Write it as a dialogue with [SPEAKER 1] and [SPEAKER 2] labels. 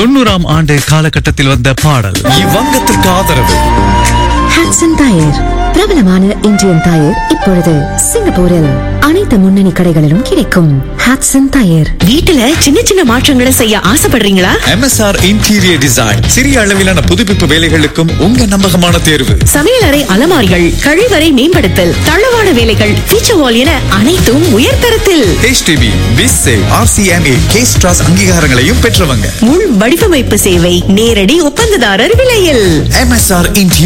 [SPEAKER 1] தொண்ணூறாம் ஆண்டு காலகட்டத்தில் வந்த பாடல்
[SPEAKER 2] இவ்வங்கத்திற்கு ஆதரவு
[SPEAKER 3] ஹாட்சன் டயர் பிரபலமான இந்தியன் டயர் இப்பொழுது சிங்கப்பூரில் அனைத்து முன்னணி கடைகளிலும் கிடைக்கும் ஹாட்சன் டயர்
[SPEAKER 4] வீட்டுல சின்ன சின்ன மாற்றங்களை செய்ய ஆசைப்படுறீங்களா
[SPEAKER 2] எம்எஸ்ஆர் இன்டீரியர் டிசைன் சிறிய அளவிலான புதுப்பிப்பு வேலைகளுக்கும் உங்க நம்பகமான தேர்வு
[SPEAKER 4] சமையலறை அலமாரிகள் கழிவறை மேம்படுத்தல் தளவாட வேலைகள் ஃபீச்சர் வால் என அனைத்தும் உயர்தரத்தில்
[SPEAKER 2] ஹெச்டிபி பிஸ்ஸே ஆர்சிஎம்ஏ கேஸ்ட்ராஸ் அங்கீகாரங்களையும் பெற்றவங்க
[SPEAKER 4] முள் வடிவமைப்பு சேவை நேரடி ஒப்பந்ததாரர் விலையில்
[SPEAKER 2] எம்எஸ்ஆர் இன்டீரியர்